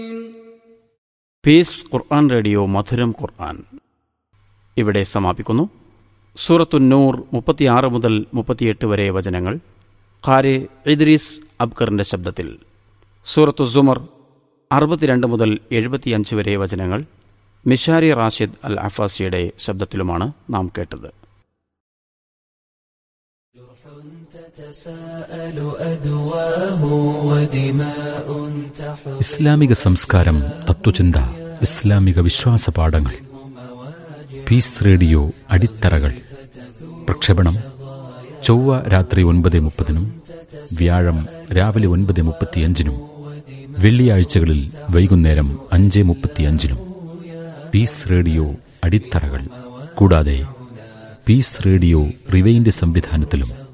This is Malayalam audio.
പീസ് ഖുർആൻ റേഡിയോ മധുരം ഖുർആൻ ഇവിടെ സമാപിക്കുന്നു സൂറത്തു നൂർ മുപ്പത്തിയാറ് മുതൽ മുപ്പത്തിയെട്ട് വരെ വചനങ്ങൾ ഖാരെ ഇദ്രീസ് അബ്കറിന്റെ ശബ്ദത്തിൽ സൂറത്തു സുമർ അറുപത്തിരണ്ട് മുതൽ എഴുപത്തിയഞ്ച് വരെ വചനങ്ങൾ മിഷാരി റാഷിദ് അൽ അഫാസിയുടെ ശബ്ദത്തിലുമാണ് നാം കേട്ടത് تتساءل أدواه ودماء تحر ഇസ്ലാമിക സംസ്കാരം തത്വചിന്ത ഇസ്ലാമിക വിശ്വാസ പാഠങ്ങൾ പീസ് റേഡിയോ അടിത്തറകൾ പ്രക്ഷേപണം ചൊവ്വ രാത്രി ഒൻപത് മുപ്പതിനും വ്യാഴം രാവിലെ ഒൻപത് മുപ്പത്തിയഞ്ചിനും വെള്ളിയാഴ്ചകളിൽ വൈകുന്നേരം അഞ്ച് മുപ്പത്തിയഞ്ചിനും പീസ് റേഡിയോ അടിത്തറകൾ കൂടാതെ പീസ് റേഡിയോ റിവൈൻഡ് സംവിധാനത്തിലും